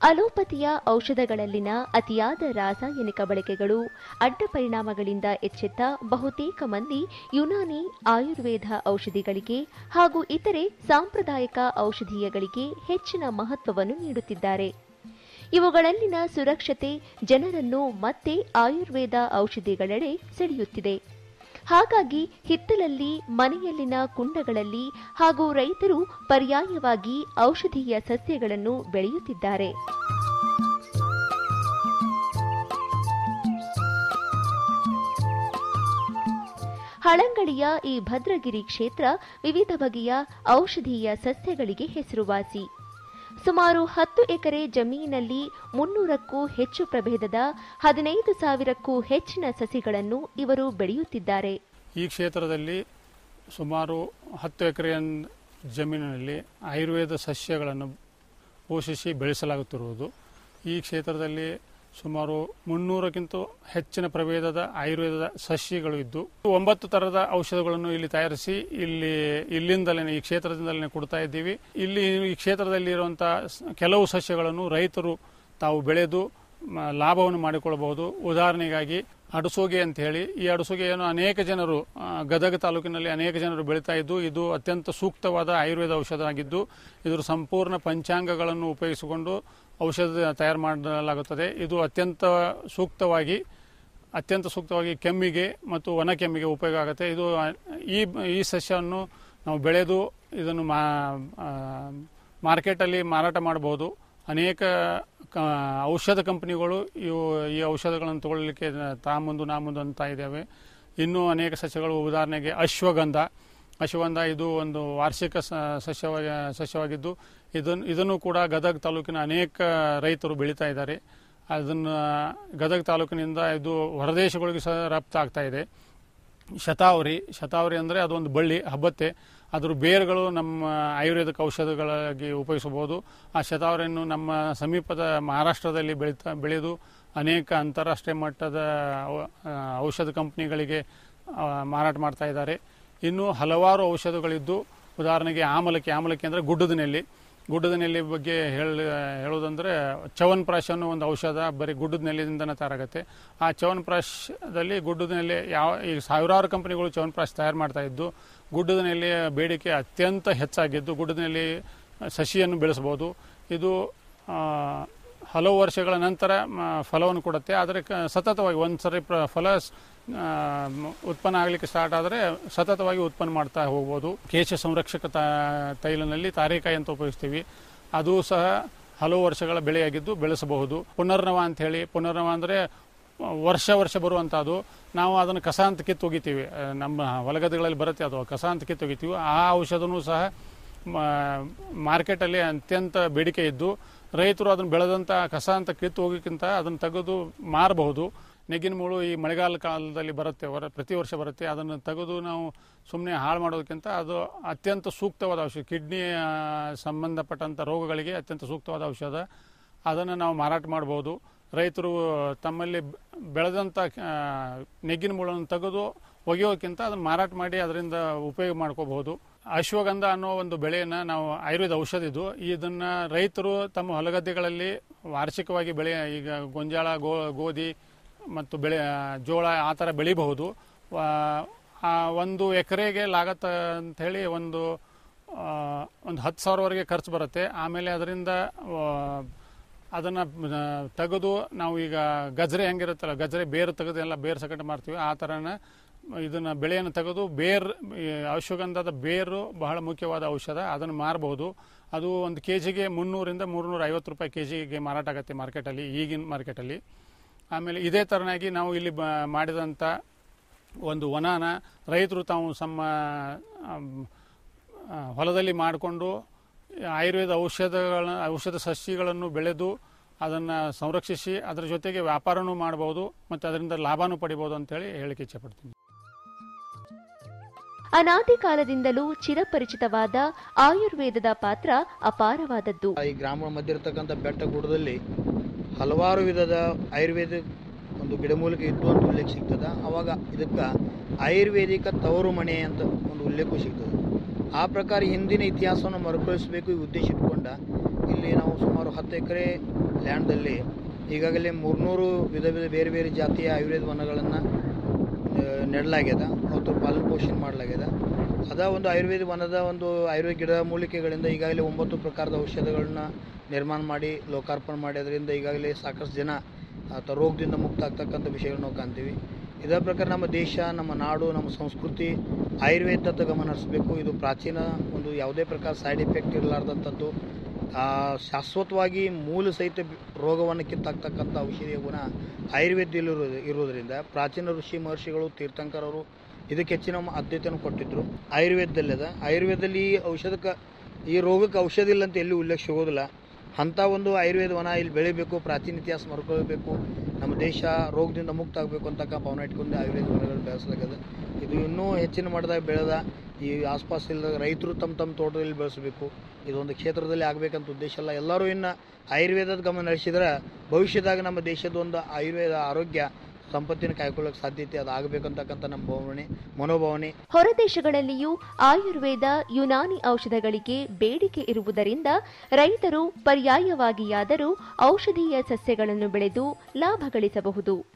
ಅಲೋಪತಿಯ ಔಷಧಗಳಲ್ಲಿನ ಅತಿಯಾದ ರಾಸಾಯನಿಕ ಬಳಕೆಗಳು ಅಡ್ಡ ಪರಿಣಾಮಗಳಿಂದ ಎಚ್ಚೆತ್ತ ಬಹುತೇಕ ಮಂದಿ ಯುನಾನಿ ಆಯುರ್ವೇದ ಔಷಧಿಗಳಿಗೆ ಹಾಗೂ ಇತರೆ ಸಾಂಪ್ರದಾಯಿಕ ಔಷಧೀಯಗಳಿಗೆ ಹೆಚ್ಚಿನ ಮಹತ್ವವನ್ನು ನೀಡುತ್ತಿದ್ದಾರೆ ಇವುಗಳಲ್ಲಿನ ಸುರಕ್ಷತೆ ಜನರನ್ನು ಮತ್ತೆ ಆಯುರ್ವೇದ ಔಷಧಿಗಳೆಡೆ ಸೆಳೆಯುತ್ತಿದೆ ಹಾಗಾಗಿ ಹಿತ್ತಲಲ್ಲಿ ಮನೆಯಲ್ಲಿನ ಕುಂಡಗಳಲ್ಲಿ ಹಾಗೂ ರೈತರು ಪರ್ಯಾಯವಾಗಿ ಔಷಧೀಯ ಸಸ್ಯಗಳನ್ನು ಬೆಳೆಯುತ್ತಿದ್ದಾರೆ ಹಳಂಗಳಿಯ ಈ ಭದ್ರಗಿರಿ ಕ್ಷೇತ್ರ ವಿವಿಧ ಬಗೆಯ ಔಷಧೀಯ ಸಸ್ಯಗಳಿಗೆ ಹೆಸರುವಾಸಿ ಸುಮಾರು ಹತ್ತು ಎಕರೆ ಜಮೀನಿನಲ್ಲಿ ಮುನ್ನೂರಕ್ಕೂ ಹೆಚ್ಚು ಪ್ರಭೇದದ ಹದಿನೈದು ಸಾವಿರಕ್ಕೂ ಹೆಚ್ಚಿನ ಸಸಿಗಳನ್ನು ಇವರು ಬೆಳೆಯುತ್ತಿದ್ದಾರೆ ಈ ಕ್ಷೇತ್ರದಲ್ಲಿ ಸುಮಾರು ಹತ್ತು ಎಕರೆ ಜಮೀನಿನಲ್ಲಿ ಆಯುರ್ವೇದ ಸಸ್ಯಗಳನ್ನು ಪೋಷಿಸಿ ಬೆಳೆಸಲಾಗುತ್ತಿರುವುದು ಈ ಕ್ಷೇತ್ರದಲ್ಲಿ ಸುಮಾರು ಮುನ್ನೂರಕ್ಕಿಂತ ಹೆಚ್ಚಿನ ಪ್ರಭೇದದ ಆಯುರ್ವೇದದ ಸಸ್ಯಗಳು ಇದ್ದು ಒಂಬತ್ತು ತರದ ಔಷಧಗಳನ್ನು ಇಲ್ಲಿ ತಯಾರಿಸಿ ಇಲ್ಲಿ ಇಲ್ಲಿಂದಲೇ ಈ ಕ್ಷೇತ್ರದಿಂದಲೇ ಕೊಡ್ತಾ ಇದ್ದೀವಿ ಇಲ್ಲಿ ಈ ಕ್ಷೇತ್ರದಲ್ಲಿ ಇರುವಂತಹ ಕೆಲವು ಸಸ್ಯಗಳನ್ನು ರೈತರು ತಾವು ಬೆಳೆದು ಮ- ಲಾಭವನ್ನು ಮಾಡಿಕೊಳ್ಳಬಹುದು ಉದಾಹರಣೆಗಾಗಿ ಅಡಸೋಗೆ ಅಂತ ಹೇಳಿ ಈ ಅಡಸೋಗೆಯನ್ನು ಅನೇಕ ಜನರು ಆ, ಗದಗ ತಾಲೂಕಿನಲ್ಲಿ ಅನೇಕ ಜನರು ಬೆಳೀತಾ ಇದ್ದು ಇದು ಅತ್ಯಂತ ಸೂಕ್ತವಾದ ಆಯುರ್ವೇದ ಔಷಧ ಆಗಿದ್ದು ಇದರ ಸಂಪೂರ್ಣ ಪಂಚಾಂಗಗಳನ್ನು ಉಪಯೋಗಿಸಿಕೊಂಡು ಔಷಧ ತಯಾರು ಮಾಡಲಾಗುತ್ತದೆ ಇದು ಅತ್ಯಂತ ಸೂಕ್ತವಾಗಿ ಅತ್ಯಂತ ಸೂಕ್ತವಾಗಿ ಕೆಮ್ಮಿಗೆ ಮತ್ತು ಒಣ ಕೆಮ್ಮಿಗೆ ಉಪಯೋಗ ಆಗುತ್ತೆ ಇದು ಆ, ಈ ಈ ಸಸ್ಯವನ್ನು ನಾವು ಬೆಳೆದು ಇದನ್ನು ಮಾ ಆ, ಮಾರ್ಕೆಟಲ್ಲಿ ಮಾರಾಟ ಮಾಡಬಹುದು ಅನೇಕ ಕ- ಔಷಧ ಕಂಪನಿಗಳು ಇವು ಈ ಔಷಧಗಳನ್ನು ತಗೊಳ್ಳಿಕ್ಕೆ ತಾ ಮುಂದು ನಾ ಮುಂದು ಅಂತ ಇದ್ದಾವೆ ಇನ್ನೂ ಅನೇಕ ಸಸ್ಯಗಳು ಉದಾಹರಣೆಗೆ ಅಶ್ವಗಂಧ ಅಶ್ವಗಂಧ ಇದು ಒಂದು ವಾರ್ಷಿಕ ಸ- ಸಸ್ಯವಾಗಿ ಸಸ್ಯವಾಗಿದ್ದು ಇದನ್ನು ಇದನ್ನು ಕೂಡ ಗದಗ ತಾಲೂಕಿನ ಅನೇಕ ರೈತರು ಬೆಳೀತಾ ಇದ್ದಾರೆ ಅದನ್ನು ಗದಗ ತಾಲೂಕಿನಿಂದ ಇದು ಹೊರದೇಶಗಳಿಗೆ ಸಹ ರಫ್ತಾಗ್ತಾ ಇದೆ ಶತಾವರಿ ಶತಾವರಿ ಅಂದರೆ ಅದೊಂದು ಬಳ್ಳಿ ಹಬ್ಬತ್ತೆ ಅದ್ರ ಬೇರುಗಳು ನಮ್ಮ ಆಯುರ್ವೇದಿಕ್ ಔಷಧಗಳಾಗಿ ಉಪಯೋಗಿಸಬಹುದು ಆ ಶತಾವರಿಯನ್ನು ನಮ್ಮ ಸಮೀಪದ ಮಹಾರಾಷ್ಟ್ರದಲ್ಲಿ ಬೆಳೀತಾ ಬೆಳೆದು ಅನೇಕ ಅಂತಾರಾಷ್ಟ್ರೀಯ ಮಟ್ಟದ ಔ- ಆ, ಔಷಧ ಕಂಪನಿಗಳಿಗೆ ಆ, ಮಾರಾಟ ಮಾಡ್ತಾ ಇದ್ದಾರೆ ಇನ್ನು ಹಲವಾರು ಔಷಧಗಳಿದ್ದು ಉದಾಹರಣೆಗೆ ಆಮಲಕ್ಕಿ ಆಮಲಕ್ಕಿ ಅಂದರೆ ಗುಡ್ಡದ ನೆಲ್ಲಿ ಗುಡ್ಡದ ನೆಲ್ಲಿ ಬಗ್ಗೆ ಹೇಳ ಹೇಳೋದಂದ್ರೆ ಚವನ್ಪ್ರಾಶ್ ಅನ್ನೋ ಒಂದು ಔಷಧ ಬರೀ ಗುಡ್ಡದ ನೆಲ್ಲಿದಿಂದನೇ ತಯಾರಾಗುತ್ತೆ ಆ ಚವನ್ಪ್ರಾಶದಲ್ಲಿ ಗುಡ್ಡದ ನೆಲೆ ಯಾವ ಈಗ ಸಾವಿರಾರು ಕಂಪನಿಗಳು ಚವನ್ಪ್ರಾಶ್ ತಯಾರು ಮಾಡ್ತಾ ಇದ್ದು ಗುಡ್ಡದ ನೆಲೆಯ ಬೇಡಿಕೆ ಅತ್ಯಂತ ಹೆಚ್ಚಾಗಿದ್ದು ಗುಡ್ಡದ ನೆಲೆ ಸಸಿಯನ್ನು ಬೆಳೆಸಬಹುದು ಇದು ಆ, ಹಲವು ವರ್ಷಗಳ ನಂತರ ಮ, ಫಲವನ್ನು ಕೊಡುತ್ತೆ ಆದರೆ ಕ- ಸತತವಾಗಿ ಒಂದು ಸರಿ ಪ್ರ ಫಲ ಸ್- ಆ, ಮ್, ಉತ್ಪನ್ನ ಆಗಲಿಕ್ಕೆ ಸ್ಟಾರ್ಟ್ ಆದರೆ ಸತತವಾಗಿ ಉತ್ಪನ್ನ ಮಾಡ್ತಾ ಹೋಗ್ಬೋದು ಕೇಶ ಸಂರಕ್ಷಕ ತ- ತೈಲನಲ್ಲಿ ತಾರೇಕಾಯಿ ಅಂತ ಉಪಯೋಗಿಸ್ತೀವಿ ಅದು ಸಹ ಹಲವು ವರ್ಷಗಳ ಬೆಳೆಯಾಗಿದ್ದು ಬೆಳೆಸಬಹುದು ಪುನರ್ನವ ಅಂತ ಹೇಳಿ ಪುನರ್ನವ ಅಂದರೆ ವರ್ಷ ವರ್ಷ ಬರುವಂಥದ್ದು ನಾವು ಅದನ್ನು ಕಸ ಅಂತ ಕಿತ್ತು ಒಗಿತೀವಿ ಆ, ನಮ್ಮ ಹೊಲಗದ್ದೆಗಳಲ್ಲಿ ಬರುತ್ತೆ ಅದು ಕಸ ಅಂತ ಕಿತ್ತು ಒಗಿತೀವಿ ಆ ಔಷಧನೂ ಸಹ ಮ- ಮಾರ್ಕೆಟಲ್ಲಿ ಅತ್ಯಂತ ಬೇಡಿಕೆ ಇದ್ದು ರೈತರು ಅದನ್ನು ಬೆಳೆದಂಥ ಕಸ ಅಂತ ಕಿತ್ತು ಹೋಗೋಕ್ಕಿಂತ ಅದನ್ನು ತೆಗೆದು ಮಾರಬಹುದು ನೆಗ್ಗಿನ ಮುಳು ಈ ಮಳೆಗಾಲ ಕಾಲದಲ್ಲಿ ಬರುತ್ತೆ ವರ ಪ್ರತಿ ವರ್ಷ ಬರುತ್ತೆ ಅದನ್ನು ತೆಗೆದು ನಾವು ಸುಮ್ಮನೆ ಹಾಳು ಮಾಡೋದಕ್ಕಿಂತ ಅದು ಅತ್ಯಂತ ಸೂಕ್ತವಾದ ಔಷಧ ಕಿಡ್ನಿ ಆ, ಸಂಬಂಧಪಟ್ಟಂಥ ರೋಗಗಳಿಗೆ ಅತ್ಯಂತ ಸೂಕ್ತವಾದ ಔಷಧ ಅದನ್ನು ನಾವು ಮಾರಾಟ ಮಾಡ್ಬೋದು ರೈತರು ತಮ್ಮಲ್ಲಿ ಬೆ- ಬೆಳೆದಂಥ ಆ, ನೆಗ್ಗಿನ ಮುಳ್ಳನ್ನು ತೆಗೆದು ಒಗೆಯೋಕ್ಕಿಂತ ಅದನ್ನು ಮಾರಾಟ ಮಾಡಿ ಅದರಿಂದ ಉಪಯೋಗ ಮಾಡ್ಕೋಬಹುದು ಅಶ್ವಗಂಧ ಅನ್ನೋ ಒಂದು ಬೆಳೆಯನ್ನು ನಾವು ಆಯುರ್ವೇದ ಔಷಧ ಇದು ಇದನ್ನು ರೈತರು ತಮ್ಮ ಹೊಲಗದ್ದೆಗಳಲ್ಲಿ ವಾರ್ಷಿಕವಾಗಿ ಬೆಳೆ ಈಗ ಗೊಂಜಾಳ ಗೋ ಗೋಧಿ ಮತ್ತು ಬೆಳೆ ಜೋಳ ಆ ಥರ ಬೆಳಿಬಹುದು ವಾ- ಆ ಒಂದು ಎಕರೆಗೆ ಲಾಗತ್ತ ಅಂಥೇಳಿ ಒಂದು ಆ, ಒಂದು ಹತ್ತು ಸಾವಿರವರೆಗೆ ಖರ್ಚು ಬರುತ್ತೆ ಆಮೇಲೆ ಅದರಿಂದ ಅದನ್ನು ತೆಗೆದು ನಾವು ಈಗ ಗಜರೆ ಹೆಂಗಿರುತ್ತಲ್ಲ ಗಜರೆ ಬೇರು ತೆಗೆದು ಎಲ್ಲ ಬೇರು ಸಕಟ ಮಾಡ್ತೀವಿ ಆ ಥರನ ಇದನ್ನು ಬೆಳೆಯನ್ನು ತೆಗೆದು ಬೇರ್ ಈ ಅಶ್ವಗಂಧದ ಬೇರು ಬಹಳ ಮುಖ್ಯವಾದ ಔಷಧ ಅದನ್ನು ಮಾರಬಹುದು ಅದು ಒಂದು ಕೆ ಜಿಗೆ ಮುನ್ನೂರಿಂದ ಮೂರುನೂರ ಐವತ್ತು ರೂಪಾಯಿ ಕೆ ಜಿಗೆ ಮಾರಾಟ ಆಗುತ್ತೆ ಮಾರ್ಕೆಟಲ್ಲಿ ಈಗಿನ ಮಾರ್ಕೆಟಲ್ಲಿ ಆಮೇಲೆ ಇದೇ ಥರನಾಗಿ ನಾವು ಇಲ್ಲಿ ಬ ಮಾಡಿದಂಥ ಒಂದು ವನಾನ ರೈತರು ತಾವು ತಮ್ಮ ಆಮ್, ಆ, ಹೊಲದಲ್ಲಿ ಮಾಡಿಕೊಂಡು ಆಯುರ್ವೇದ ಔಷಧಗಳ ಔಷಧ ಸಸ್ಯಗಳನ್ನು ಬೆಳೆದು ಅದನ್ನು ಸಂರಕ್ಷಿಸಿ ಅದರ ಜೊತೆಗೆ ವ್ಯಾಪಾರನೂ ಮಾಡಬಹುದು ಮತ್ತು ಅದರಿಂದ ಲಾಭನೂ ಪಡಿಬೋದು ಅಂತೇಳಿ ಹೇಳಿಕೆ ಇಚ್ಛೆಪಡ್ತೀನಿ ಅನಾದಿ ಕಾಲದಿಂದಲೂ ಚಿರಪರಿಚಿತವಾದ ಆಯುರ್ವೇದದ ಪಾತ್ರ ಅಪಾರವಾದದ್ದು ಈ ಗ್ರಾಮಗಳ ಮಧ್ಯೆ ಇರತಕ್ಕಂಥ ಬೆಟ್ಟ ಗುಡ್ಡದಲ್ಲಿ ಹಲವಾರು ವಿಧದ ಆಯುರ್ವೇದ ಒಂದು ಗಿಡಮೂಲಿಕೆ ಇದ್ದು ಅಂತ ಉಲ್ಲೇಖ ಸಿಗ್ತದೆ ಅವಾಗ ಇದಕ್ಕೆ ಆಯುರ್ವೇದಿಕ ತವರು ಮನೆ ಅಂತ ಒಂದು ಉಲ್ಲೇಖ ಸಿಗ್ತದೆ ಆ ಪ್ರಕಾರ ಹಿಂದಿನ ಇತಿಹಾಸವನ್ನು ಮರುಕಳಿಸಬೇಕು ಈ ಉದ್ದೇಶ ಇಟ್ಕೊಂಡು ಗುಡ್ಡ ಇಲ್ಲಿ ನಾವು ಸುಮಾರು ಹತ್ತು ಎಕರೆ ಲ್ಯಾಂಡಲ್ಲಿ ಈಗಾಗಲೇ ಮೂರ್ನೂರು ವಿಧ ವಿಧ ಬೇರೆ ಬೇರೆ ಜಾತಿಯ ಆಯುರ್ವೇದ ವನಗಳನ್ನು ನೆಡಲಾಗ್ಯದ ಅವತ್ತು ಪಾಲನೆ ಪೋಷಣೆ ಮಾಡಲಾಗ್ಯದ ಅದ ಒಂದು ಆಯುರ್ವೇದ ವನದ ಒಂದು ಆಯುರ್ವೇದ ಗಿಡ ಮೂಲಿಕೆಗಳಿಂದ ಈಗಾಗಲೇ ಒಂಬತ್ತು ಪ್ರಕಾರದ ಔಷಧಗಳನ್ನ ನಿರ್ಮಾಣ ಮಾಡಿ ಲೋಕಾರ್ಪಣೆ ಮಾಡಿ ಅದರಿಂದ ಈಗಾಗಲೇ ಸಾಕಷ್ಟು ಜನ ಅಥವಾ ರೋಗದಿಂದ ಮುಕ್ತ ಆಗ್ತಕ್ಕಂಥ ವಿಷಯಗಳನ್ನ ನಾವು ಕಾಣ್ತೀವಿ ಇದರ ಪ್ರಕಾರ ನಮ್ಮ ದೇಶ ನಮ್ಮ ನಾಡು ನಮ್ಮ ಸಂಸ್ಕೃತಿ ಆಯುರ್ವೇದದತ್ತ ಗಮನ ಹರಿಸಬೇಕು ಇದು ಪ್ರಾಚೀನ ಒಂದು ಯಾವುದೇ ಪ್ರಕಾರ ಸೈಡ್ ಎಫೆಕ್ಟ್ ಇರಲಾರ್ದಂಥದ್ದು ಆ, ಶಾಶ್ವತವಾಗಿ ಮೂಲ ಸಹಿತ ಬಿ- ರೋಗವನ್ನು ಕಿತ್ತಾಕ್ತಕ್ಕಂಥ ಔಷಧಿಯ ಗುಣ ಆಯುರ್ವೇದದಲ್ಲಿರೋದು ಇರೋದ್ರಿಂದ ಪ್ರಾಚೀನ ಋಷಿ ಮಹರ್ಷಿಗಳು ತೀರ್ಥಂಕರವರು ಇದಕ್ಕೆ ಹೆಚ್ಚಿನ ಮ- ಆದ್ಯತೆಯನ್ನು ಕೊಟ್ಟಿದ್ದರು ಆಯುರ್ವೇದದಲ್ಲಿ ಅದ ಆಯುರ್ವೇದದಲ್ಲಿ ಈ ಔಷಧಕ್ಕೆ ಈ ರೋಗಕ್ಕೆ ಔಷಧ ಇಲ್ಲ ಅಂತ ಎಲ್ಲಿ ಉಲ್ಲೇಖ ಸಿಗೋದಿಲ್ಲ ಅಂಥ ಒಂದು ಆಯುರ್ವೇದ ವನ ಇಲ್ಲಿ ಬೆಳಿಬೇಕು ಪ್ರಾಚೀನ ಇತಿಹಾಸ ಮರ್ಕೊಳ್ಬೇಕು ನಮ್ಮ ದೇಶ ರೋಗದಿಂದ ಮುಕ್ತ ಆಗಬೇಕು ಅಂತಕ್ಕ ಭಾವನೆ ಇಟ್ಕೊಂಡು ಆಯುರ್ವೇದ ವನಗಳು ಬೆಳೆಸಲಾಗಿದೆ ಇದು ಇನ್ನೂ ಹೆಚ್ಚಿನ ಮಟ್ಟದಾಗ ಬೆಳೆದ ಈ ಆಸ್ಪಾಸ್ ಇಲ್ಲದ ರೈತರು ತಮ್ಮ ತಮ್ಮ ತೋಟದಲ್ಲಿ ಬೆಳೆಸಬೇಕು ಇದೊಂದು ಕ್ಷೇತ್ರದಲ್ಲಿ ಆಗಬೇಕಂತ ಉದ್ದೇಶ ಅಲ್ಲ ಎಲ್ಲರೂ ಇನ್ನು ಆಯುರ್ವೇದದ ಗಮನ ನಡೆಸಿದ್ರೆ ಭವಿಷ್ಯದಾಗ ನಮ್ಮ ದೇಶದ ಒಂದು ಆಯುರ್ವೇದ ಆರೋಗ್ಯ ಸಂಪತ್ತಿನ ಕಾಯ್ಕೊಳ್ಳೋಕೆ ಸಾಧ್ಯತೆ ಅದು ಆಗಬೇಕಂತಕ್ಕಂಥ ನಮ್ಮ ಭಾವನೆ ಮನೋಭಾವನೆ ಹೊರದೇಶಗಳಲ್ಲಿಯೂ ಆಯುರ್ವೇದ ಯುನಾನಿ ಔಷಧಗಳಿಗೆ ಬೇಡಿಕೆ ಇರುವುದರಿಂದ ರೈತರು ಪರ್ಯಾಯವಾಗಿಯಾದರೂ ಔಷಧೀಯ ಸಸ್ಯಗಳನ್ನು ಬೆಳೆದು ಲಾಭ ಗಳಿಸಬಹುದು